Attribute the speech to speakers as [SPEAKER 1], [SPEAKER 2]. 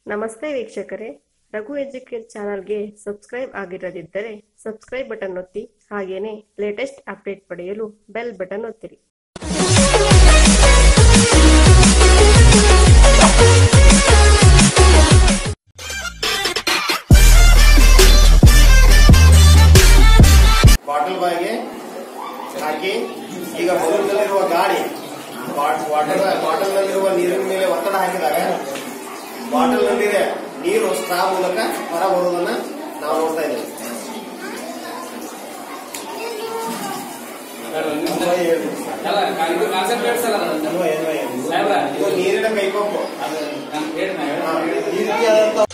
[SPEAKER 1] ನಮಸ್ತೆ ವೀಕ್ಷಕರೇ ರಘು ಎಜುಕೇಟ್ ಚಾನಲ್ಗೆ ಸಬ್ಸ್ಕ್ರೈಬ್ ಆಗಿರದಿದ್ದರೆ ಸಬ್ಸ್ಕ್ರೈಬ್ ಬಟನ್ ಒತ್ತಿ ಹಾಗೇನೇ ಲೇಟೆಸ್ಟ್ ಅಪ್ಡೇಟ್ ಪಡೆಯಲು ಬೆಲ್ ಬಟನ್ ಒತ್ತಿರಿ
[SPEAKER 2] ಬಾಟಲ್ ಬಾಯ್ಗೆ ಹಾಕಿ ಈಗ ಬಲೂನ್ನಲ್ಲಿರುವ ಗಾಳಿ ವಾಟರ್ ಬಾಟಲ್ ನಲ್ಲಿರುವ ನೀರಿನ ಮೇಲೆ ಒತ್ತಡ ಹಾಕಿದಾಗ ಬಾಟಲ್ ನಲ್ಲಿದೆ ನೀರು ಸ್ಟ್ರಾ ಮೂಲಕ ಹೊರ ಬರುವುದನ್ನ ನಾವು ನೋಡ್ತಾ ಇದ್ದೇವೆ
[SPEAKER 3] ಅಲ್ಲ ಇದು ಕಾನ್ಸಂಟ್ರೇಟ್ಸ್ ಅಲ್ಲ ಅದು. ಸಾಹೇಬ್ರ,
[SPEAKER 2] ಇದು ನೀರಿನ ಕೈ ಪಂಪ್
[SPEAKER 3] ಅದು ನಾನು ಹೇಳಿದ್ನ,
[SPEAKER 2] ಹಾ,
[SPEAKER 3] ಹೇಳಿದ್ನ.
[SPEAKER 2] ಈ ರೀತಿಯಾದಂತಹ